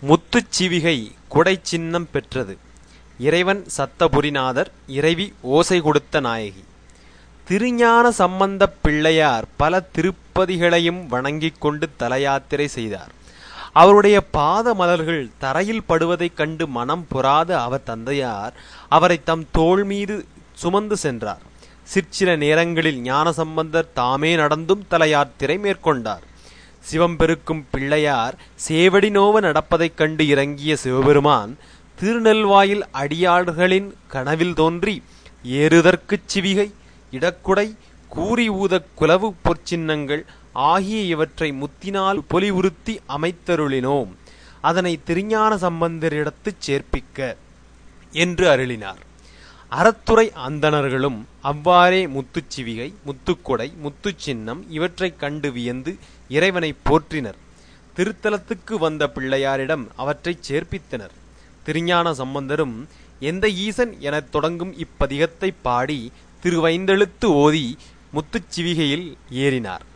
முத்துச்சிவிகை குடை சின்னம் பெற்றது இறைவன் சத்தபுரிநாதர் இறைவி ஓசை கொடுத்த நாயகி திருஞான சம்பந்தப் பிள்ளையார் பல திருப்பதிகளையும் வணங்கிக் கொண்டு தலயாத்திரை செய்தார் அவருடைய பாத மலர்கள் தரையில் படுவதைக் கண்டு மனம் பொறாத அவர் தந்தையார் அவரை தம் தோள் மீது சுமந்து சென்றார் சிற்சில நேரங்களில் ஞானசம்பந்தர் தாமே நடந்தும் தலயாத்திரை மேற்கொண்டார் சிவம்பெருக்கும் பிள்ளையார் சேவடி நோவ நடப்பதைக் கண்டு இறங்கிய சிவபெருமான் திருநெல்வாயில் அடியாள்களின் கனவில் தோன்றி ஏறுதற்குச் சிவிகை இடக்குடை கூறி ஊதக் குலவு பொற்சின்னங்கள் ஆகிய இவற்றை முத்தினால் பொலிவுறுத்தி அமைத்தருளினோம் அதனை திருஞான சம்பந்தரிடத்துச் சேர்ப்பிக்க என்று அருளினார் அறத்துறை அந்தணர்களும் அவ்வாறே முத்துச்சிவிகை முத்துக்கொடை முத்துச்சின்னம் இவற்றைக் கண்டு வியந்து இறைவனை போற்றினர் திருத்தலத்துக்கு வந்த பிள்ளையாரிடம் அவற்றைச் சேர்ப்பித்தனர் திருஞான சம்பந்தரும் எந்த ஈசன் எனத் தொடங்கும் இப்பதிகத்தைப் பாடி திருவைந்தெழுத்து ஓதி முத்துச்சிவிகையில் ஏறினார்